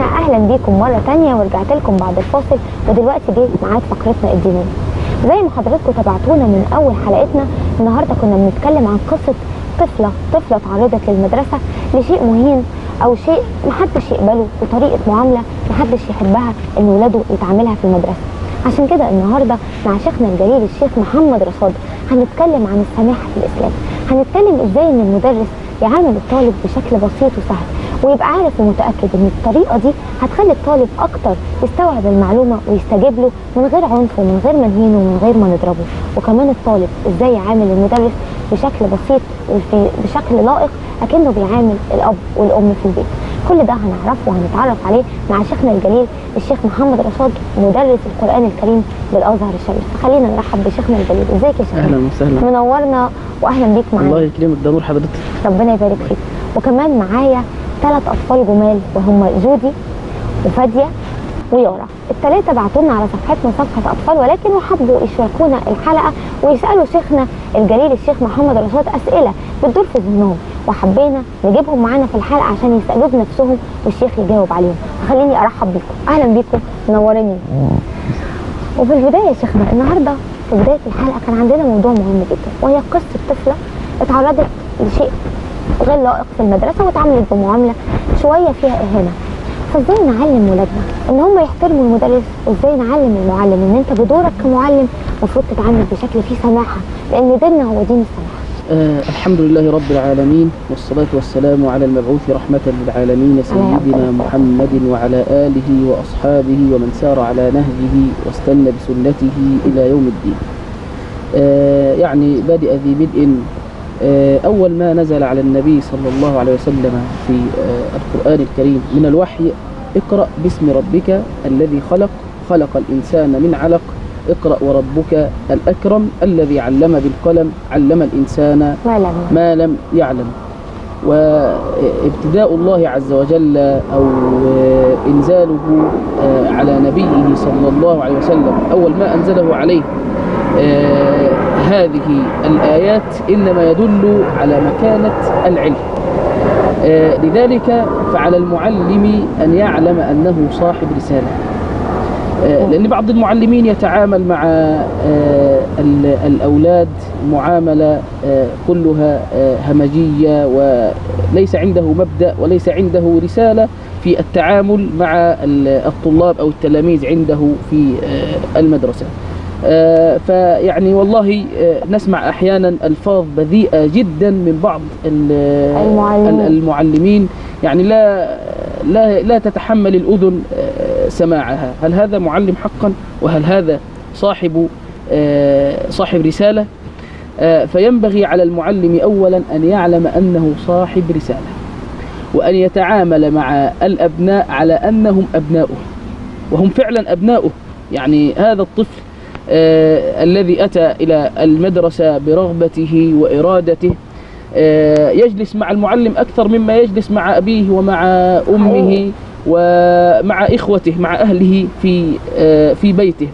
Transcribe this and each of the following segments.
اهلا بيكم مره تانية ورجعت لكم بعد الفاصل ودلوقتي جه ميعاد فقرتنا الدينيه زي ما حضراتكم تابعتونا من اول حلقتنا النهارده كنا بنتكلم عن قصه طفله طفله تعرضت للمدرسه لشيء مهين او شيء محدش يقبله وطريقه معامله محدش يحبها ان ولاده يتعاملها في المدرسه عشان كده النهارده مع شيخنا الجليل الشيخ محمد رصاد هنتكلم عن السماحه في الاسلام هنتكلم ازاي ان المدرس يعامل الطالب بشكل بسيط وسهل ويبقى عارف ومتاكد ان الطريقه دي هتخلي الطالب اكتر يستوعب المعلومه ويستجيب له من غير عنف ومن غير ما نهينه ومن غير ما نضربه وكمان الطالب ازاي يعامل المدرس بشكل بسيط وفي بشكل لائق اكنه بيعامل الاب والام في البيت كل ده هنعرفه وهنتعرف عليه مع شيخنا الجليل الشيخ محمد رشاد مدرس القران الكريم بالازهر الشريف خلينا نرحب بشيخنا الجليل ازيك يا شيخنا اهلا وسهلا منورنا واهلا بيك معانا الله يكرمك ده نور حضرتك ربنا يبارك فيك وكمان معايا ثلاث اطفال جمال وهم جودي وفاديه ويارا الثلاثه بعتوا لنا على صفحتنا صفحه اطفال ولكن وحبوا يشاركونا الحلقه ويسالوا شيخنا الجليل الشيخ محمد رشاد اسئله بتدور في ذهنهم وحبينا نجيبهم معانا في الحلقه عشان يسالوه بنفسهم والشيخ يجاوب عليهم خليني ارحب بيكم اهلا بيكم منوريني وفي البدايه يا شيخنا النهارده في بدايه الحلقه كان عندنا موضوع مهم جدا وهي قصه طفله اتعرضت لشيء غير لائق في المدرسه واتعاملت بمعامله شويه فيها اهانه فازاي نعلم ولادنا ان هم يحترموا المدرس وازاي نعلم المعلم ان انت بدورك كمعلم المفروض تتعامل بشكل فيه سماحه لان ديننا هو دين السماحه آه الحمد لله رب العالمين والصلاة والسلام على المبعوث رحمة للعالمين سيدنا محمد وعلى آله وأصحابه ومن سار على نهجه واستنى بسنته إلى يوم الدين آه يعني بادئ ذي بدء آه أول ما نزل على النبي صلى الله عليه وسلم في آه القرآن الكريم من الوحي اقرأ باسم ربك الذي خلق خلق الإنسان من علق اقرأ وربك الأكرم الذي علم بالقلم علم الإنسان ما لم ما لم يعلم وابتداء الله عز وجل أو إنزاله على نبيه صلى الله عليه وسلم أول ما أنزله عليه هذه الآيات إنما يدل على مكانة العلم لذلك فعلى المعلم أن يعلم أنه صاحب رسالة لأن بعض المعلمين يتعامل مع الأولاد معاملة كلها همجية وليس عنده مبدأ وليس عنده رسالة في التعامل مع الطلاب أو التلاميذ عنده في المدرسة فيعني والله نسمع أحيانا ألفاظ بذيئة جدا من بعض المعلمين, المعلمين يعني لا لا لا تتحمل الأذن سماعها هل هذا معلم حقا وهل هذا صاحب صاحب رسالة فينبغي على المعلم أولا أن يعلم أنه صاحب رسالة وأن يتعامل مع الأبناء على أنهم أبناؤه وهم فعلا أبناؤه يعني هذا الطفل الذي أتى إلى المدرسة برغبته وإرادته يجلس مع المعلم أكثر مما يجلس مع أبيه ومع أمه ومع إخوته مع أهله في في بيته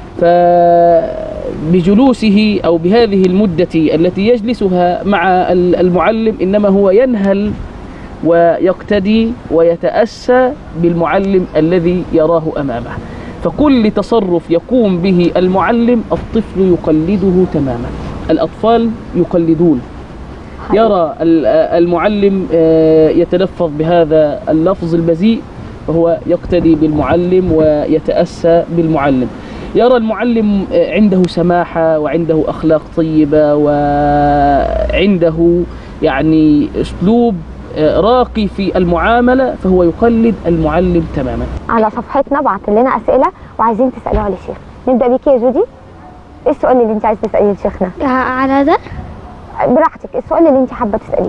فبجلوسه أو بهذه المدة التي يجلسها مع المعلم إنما هو ينهل ويقتدي ويتأسى بالمعلم الذي يراه أمامه فكل تصرف يقوم به المعلم الطفل يقلده تماما الأطفال يقلدون يرى المعلم يتلفظ بهذا اللفظ البذيء فهو يقتدي بالمعلم ويتأسى بالمعلم يرى المعلم عنده سماحة وعنده أخلاق طيبة وعنده يعني أسلوب راقي في المعاملة فهو يقلد المعلم تماما على صفحتنا بعت لنا أسئلة وعايزين تسألوها للشيخ نبدأ بيك يا جودي ايه السؤال اللي انت عايز تسأليه لشيخنا على ده براحتك السؤال اللي انت حابة تسأليه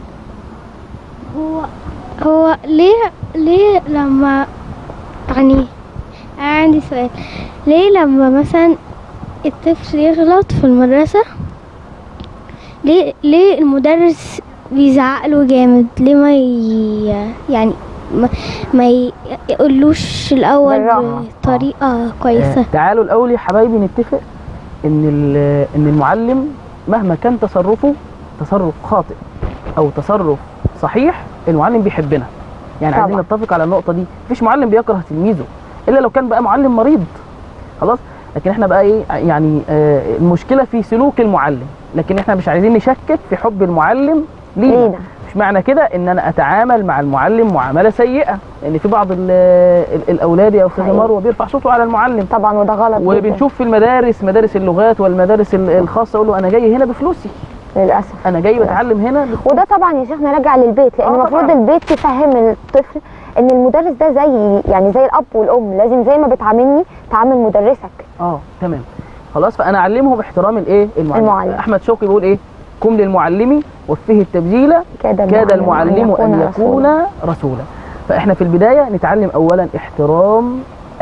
هو هو ليه ليه لما يعني عندي سؤال ليه لما مثلا الطفل يغلط في المدرسة ليه ليه المدرس بيزعق له جامد ليه ما ي... يعني ما, ما يقولوش الاول بالراحة. بطريقة كويسة تعالوا الأول يا حبايبي نتفق إن ال- إن المعلم مهما كان تصرفه تصرف خاطئ أو تصرف صحيح المعلم بيحبنا يعني عايزين طبعا. نتفق على النقطه دي مفيش معلم بيكره تلميذه الا لو كان بقى معلم مريض خلاص لكن احنا بقى ايه يعني آه المشكله في سلوك المعلم لكن احنا مش عايزين نشكك في حب المعلم لينا لينا. مش معنى كده ان انا اتعامل مع المعلم معامله سيئه لان في بعض ال- ال- الاولاد يا استاذ حقيقي. مروه بيرفع صوته على المعلم طبعا وده غلط جدا وبنشوف في المدارس مدارس اللغات والمدارس ال- الخاصه يقول له انا جاي هنا بفلوسي للاسف انا جاي بتعلم هنا بفلوسي. وده طبعا يا شيخنا راجع للبيت لان آه المفروض طبعاً. البيت يفهم الطفل ان المدرس ده زي يعني زي الاب والام لازم زي ما بتعاملني تعامل مدرسك اه تمام خلاص فانا اعلمهم احترام الايه المعلم. المعلم. احمد شوقي بيقول ايه قم للمعلم وفه التبجيل كاد كاد المعلم ان يكون رسولا فاحنا في البدايه نتعلم اولا احترام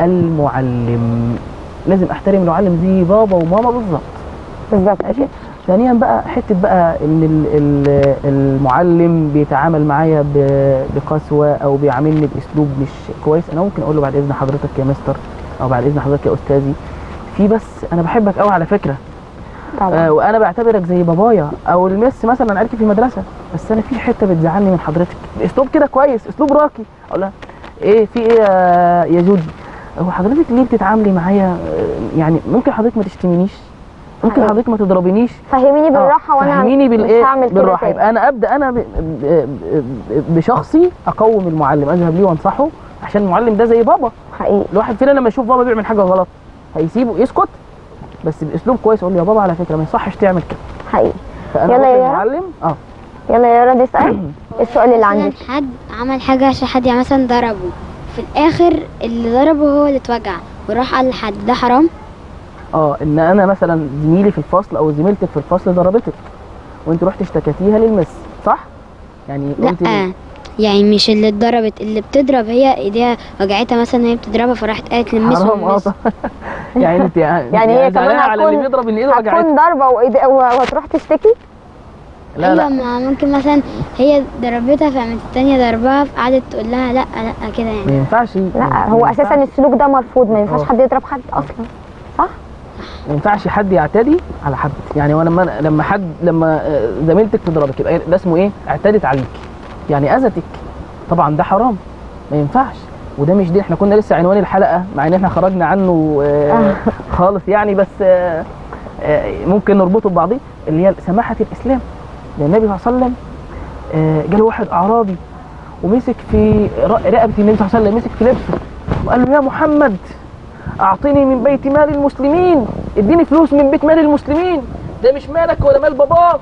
المعلم لازم احترم المعلم زي بابا وماما بالظبط بالظبط ماشي ثانيا بقى حته بقى ان ال- ال- المعلم بيتعامل معايا ب- بقسوه او بيعاملني باسلوب مش كويس انا ممكن اقول له بعد اذن حضرتك يا مستر او بعد اذن حضرتك يا استاذي في بس انا بحبك قوي على فكره طبعا آه وانا بعتبرك زي بابايا او المس مثلا عرفت في المدرسه بس انا في حته بتزعلني من حضرتك باسلوب كده كويس اسلوب راقي اقول لها ايه في ايه يا- يا جودي هو حضرتك ليه بتتعاملي معايا آه، يعني ممكن حضرتك ما تشتمنيش ممكن حقيقي. حضرتك ما تضربينيش فهميني آه، بالراحه وانا فهميني مش بالايه هعمل كده بالراحه تاني. يبقى انا ابدا انا ب- ب- ب- بشخصي اقوم المعلم اذهب ليه وانصحه عشان المعلم ده زي بابا حقيقي الواحد فينا لما يشوف بابا بيعمل حاجه غلط هيسيبه يسكت بس باسلوب كويس اقول له يا بابا على فكره ما يصحش تعمل كده حقيقي فانا يلا أروح يا يارا. للمعلم اه يلا يا رد اسال السؤال اللي عندك مثلا حد عمل حاجة عشان حد يعني مثلا ضربه في الآخر اللي ضربه هو اللي اتوجع وراح قال لحد ده حرام اه ان انا مثلا زميلي في الفصل او زميلتك في الفصل ضربتك وانت رحت اشتكيتيها للمس صح يعني قلت لا يعني مش اللي اتضربت اللي بتضرب هي ايديها وجعتها مثلا وهي بتضربها فراحت قالت للمس حرام اه والمس طبعا. يعني انت يعني يعني هي كمان زعلانة على اللي هتكون- بيضرب ان ايده وجعته هتكون ضربه وإيد- وهتروح تشتكي لا لا ايوه ما ممكن مثلا هي ضربتها فقامت التانية ضربها فقعدت تقول لها لا لا كده يعني ما ينفعش لا هو اساسا السلوك ده مرفوض ما ينفعش آه. حد يضرب حد اصلا صح ما ينفعش حد يعتدي على حد يعني وانا لما لما حد لما آه، زميلتك تضربك يبقى ده اسمه ايه اعتدت عليك يعني اذتك طبعا ده حرام ما ينفعش وده مش دي احنا كنا لسه عنوان الحلقه مع ان احنا خرجنا عنه آه خالص يعني بس آه آه ممكن نربطه ببعضيه اللي هي سماحه الاسلام لان النبي صلى الله عليه وسلم آه جاله واحد اعرابي ومسك في ر- رقبه النبي صلى الله عليه وسلم مسك في لبسه وقال له يا محمد اعطني من بيت مال المسلمين اديني فلوس من بيت مال المسلمين ده مش مالك ولا مال باباك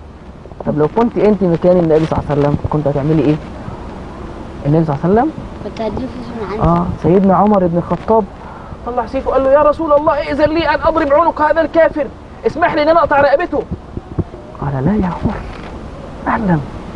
طب لو كنت انت مكان النبي صلى الله عليه وسلم كنت هتعملي ايه النبي صلى الله عليه وسلم كنت هديله فلوس من عندي اه سيدنا عمر بن الخطاب طلع سيفه وقال له يا رسول الله ائذن لي ان اضرب عنق هذا الكافر اسمح لي ان انا اقطع رقبته قال لا يا عمر اهلا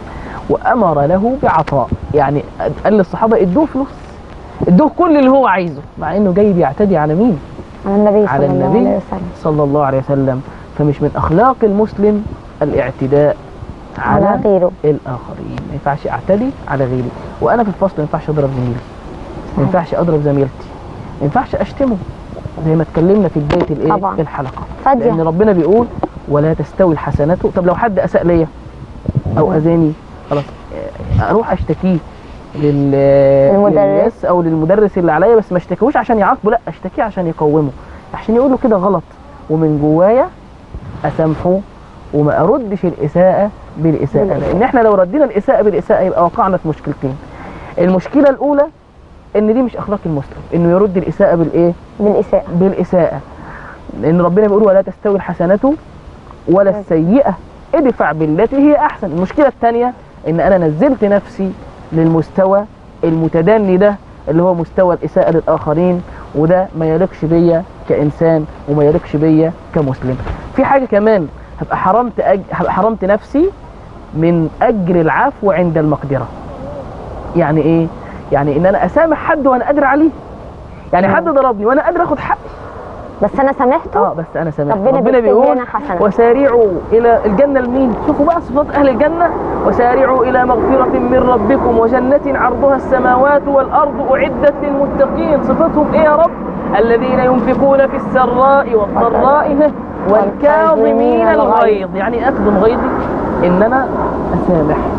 وامر له بعطاء يعني قال للصحابه ادوه فلوس ادوه كل اللي هو عايزه مع انه جاي بيعتدي على مين على النبي على صلى الله النبي عليه وسلم صلى الله عليه وسلم فمش من اخلاق المسلم الاعتداء على على غيره الاخرين ما ينفعش اعتدي على غيري وانا في الفصل ما ينفعش اضرب زميلي ما ينفعش اضرب زميلتي ما ينفعش اشتمه زي ما اتكلمنا في بدايه الايه طبعا. الحلقه فادية. لان ربنا بيقول ولا تستوي الحسنات طب لو حد اساء ليا او اذاني خلاص آه، اروح اشتكيه لل المدرس. للناس او للمدرس اللي عليا بس ما اشتكيهوش عشان يعاقبه لا اشتكيه عشان يقومه عشان يقول له كده غلط ومن جوايا اسامحه وما اردش الاساءه بالاساءه بالإساءة. لان احنا لو ردينا الاساءه بالاساءه يبقى وقعنا في مشكلتين المشكله الاولى ان دي مش اخلاق المسلم انه يرد الاساءه بالايه بالاساءه بالاساءه لان ربنا بيقول ولا تستوي الحسنه ولا السيئه ادفع بالتي هي احسن المشكله الثانيه ان انا نزلت نفسي للمستوى المتدني ده اللي هو مستوى الاساءه للاخرين وده ما يليقش بيا كانسان وما يليقش بيا كمسلم في حاجه كمان هبقى حرمت أج... هبقى حرمت نفسي من اجر العفو عند المقدره يعني ايه يعني ان انا اسامح حد وانا قادر عليه يعني حد ضربني وانا قادر اخد حقي بس انا سامحته اه بس انا سامح ربنا بيكتب بيقول لنا حسنة. وسارعوا الى الجنه لمين شوفوا بقى صفات اهل الجنه وسارعوا الى مغفره من ربكم وجنه عرضها السماوات والارض اعدت للمتقين صفتهم ايه يا رب الذين ينفقون في السراء والضراء والكاظمين الغيظ يعني ايه اكظم غيظي ان انا اسامح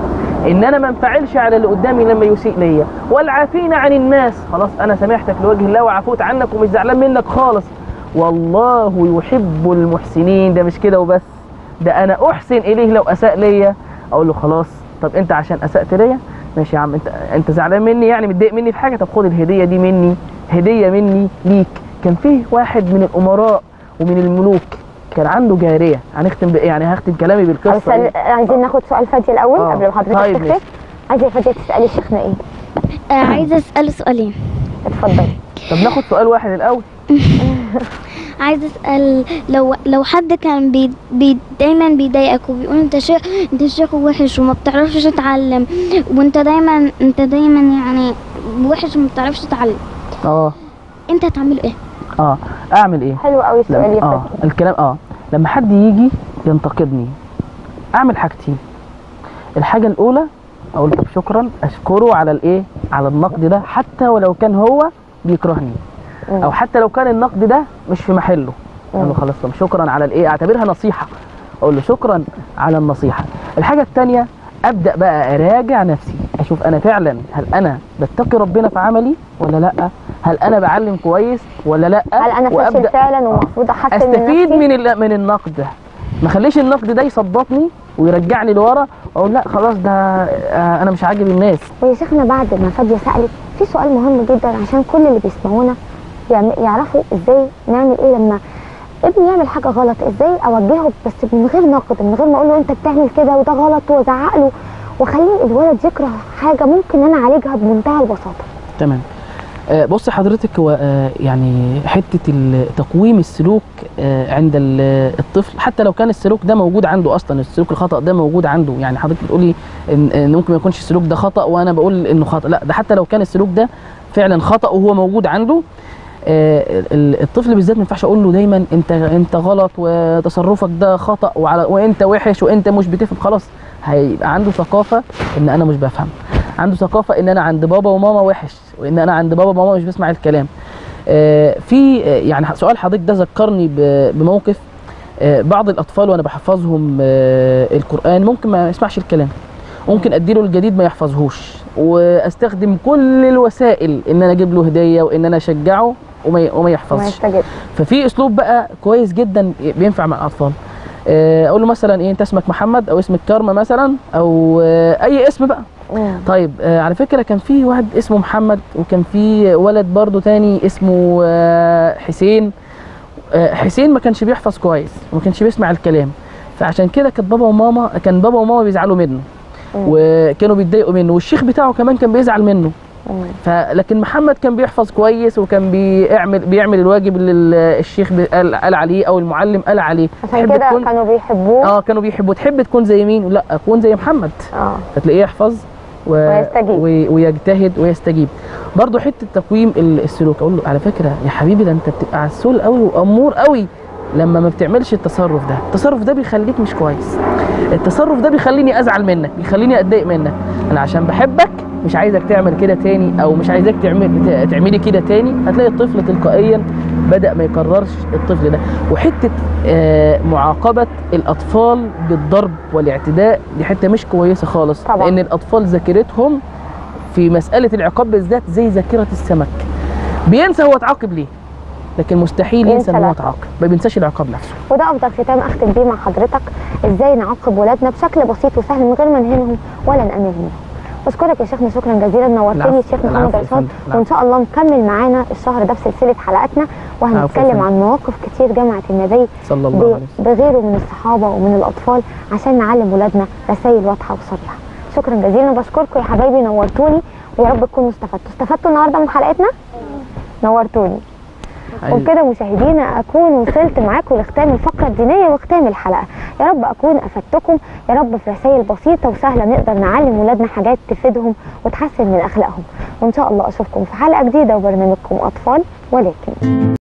ان انا ما انفعلش على اللي قدامي لما يسيء ليا والعافين عن الناس خلاص انا سامحتك لوجه الله وعفوت عنك ومش زعلان منك خالص والله يحب المحسنين ده مش كده وبس ده انا احسن اليه لو اساء ليا اقول له خلاص طب انت عشان اسأت ليا ماشي يا عم انت انت زعلان مني يعني متضايق مني في حاجه طب خد الهديه دي مني هديه مني ليك كان فيه واحد من الامراء ومن الملوك كان عنده جاريه هنختم بايه يعني هختم كلامي بالقصه أرسل... دي. عايزين ناخد سؤال فادي الاول آه. قبل ما حضرتك طيب تختم ماشي. عايزه يا فادي تسالي شيخنا ايه آه عايزة أسأله سؤالين اتفضلي طب ناخد سؤال واحد الاول عايزة أسأل لو لو حد كان بي بي دايما بيضايقك وبيقول انت شيخ انت شيخ وحش وما بتعرفش تتعلم وانت دايما انت دايما يعني وحش وما بتعرفش تتعلم اه انت هتعمل ايه؟ اه اعمل ايه حلو قوي السؤال لما يا اه فادي الكلام اه لما حد يجي ينتقدني اعمل حاجتين الحاجه الاولى اقول له طب شكرا اشكره على الايه على النقد ده حتى ولو كان هو بيكرهني مم. او حتى لو كان النقد ده مش في محله اقول له مم. خلاص طب شكرا على الايه اعتبرها نصيحه اقول له شكرا على النصيحه الحاجه الثانيه ابدا بقى اراجع نفسي اشوف انا فعلا هل انا بتقي ربنا في عملي ولا لا هل انا بعلم كويس ولا لا هل انا فاشل فعلا ومفروض احسن من استفيد نفسي؟ من ال- من النقد ده ما خليش النقد ده يصدقني ويرجعني لورا واقول لا خلاص ده آه، انا مش عاجب الناس ويا شيخنا بعد ما فادية سألت في سؤال مهم جدا عشان كل اللي بيسمعونا يعم- يعرفوا ازاي نعمل ايه لما ابني يعمل حاجة غلط ازاي اوجهه بس من غير نقد من غير ما اقول له انت بتعمل كده وده غلط وازعق له واخليه الولد يكره حاجة ممكن انا اعالجها بمنتهى البساطة تمام آه، بص حضرتك هو آه، يعني حته ال- تقويم السلوك آه، عند ال- الطفل حتى لو كان السلوك ده موجود عنده اصلا السلوك الخطا ده موجود عنده يعني حضرتك بتقولي ان إن ممكن ما يكونش السلوك ده خطا وانا بقول انه خطا لا ده حتى لو كان السلوك ده فعلا خطا وهو موجود عنده آه، ال- الطفل بالذات ما ينفعش اقول له دايما انت انت غلط وتصرفك ده خطا وعلى وانت وحش وانت مش بتفهم خلاص هيبقى عنده ثقافه ان انا مش بفهم عنده ثقافه ان انا عند بابا وماما وحش وان انا عند بابا وماما مش بسمع الكلام آه، في آه، يعني سؤال حضرتك ده ذكرني ب- بموقف آه، بعض الاطفال وانا بحفظهم آه، القران ممكن ما يسمعش الكلام ممكن اديله الجديد ما يحفظهوش واستخدم كل الوسائل ان انا اجيب له هديه وان انا اشجعه وما ي- وما ما يحفظش يستجب ففي اسلوب بقى كويس جدا بينفع مع الاطفال آه، اقول له مثلا ايه انت اسمك محمد او اسمك كارما مثلا او آه، اي اسم بقى مم. طيب آه، على فكره كان في واحد اسمه محمد وكان في ولد برضو تاني اسمه آه، حسين آه، حسين ما كانش بيحفظ كويس وما كانش بيسمع الكلام فعشان كده كانت بابا وماما كان بابا وماما بيزعلوا منه مم. وكانوا بيتضايقوا منه والشيخ بتاعه كمان كان بيزعل منه مم. فلكن محمد كان بيحفظ كويس وكان بيعمل بيعمل الواجب اللي الشيخ بي- قال, قال عليه او المعلم قال عليه عشان تحب كده تكون كانوا بيحبوه اه كانوا بيحبوا تحب تكون زي مين لا اكون زي محمد اه فتلاقيه يحفظ و... ويستجيب. وي- ويجتهد ويستجيب برضه حته تقويم ال- السلوك اقول له على فكره يا حبيبي ده انت بتبقى عسول قوي وامور قوي لما ما بتعملش التصرف ده التصرف ده بيخليك مش كويس التصرف ده بيخليني ازعل منك بيخليني اتضايق منك انا عشان بحبك مش عايزك تعمل كده تاني او مش عايزك تعمل ت- تعملي كده تاني هتلاقي الطفل تلقائيا بدا ما يكررش الطفل ده وحته آه معاقبه الاطفال بالضرب والاعتداء دي حته مش كويسه خالص طبعا. لان الاطفال ذاكرتهم في مساله العقاب بالذات زي ذاكره السمك بينسى هو اتعاقب ليه لكن مستحيل ينسى ينسى ان هو العقاب. اتعاقب ما بينساش العقاب نفسه وده افضل ختام اختم بيه مع حضرتك ازاي نعاقب ولادنا بشكل بسيط وسهل من غير ما نهينهم ولا نأنبهم منهم بشكرك يا شيخنا شكرا جزيلا نورتني العفو. الشيخ محمد العفو يا رشاد فندم. العفو. وان شاء الله نكمل معانا الشهر ده في سلسله حلقاتنا العفو يا وهنتكلم فندم. عن مواقف كتير جمعت النبي صلى الله ب- عليه وسلم بغيره من الصحابه ومن الاطفال عشان نعلم ولادنا رسائل واضحه وصريحه شكرا جزيلا وبشكركم يا حبايبي نورتوني ويا رب تكونوا استفدتوا استفدتوا النهارده من حلقتنا نورتوني أيوة. وبكده مشاهدينا اكون وصلت معاكم لختام الفقره الدينيه وختام الحلقه يا رب اكون افدتكم يا رب في رسائل بسيطه وسهله نقدر نعلم ولادنا حاجات تفيدهم وتحسن من اخلاقهم وان شاء الله اشوفكم في حلقه جديده وبرنامجكم اطفال ولكن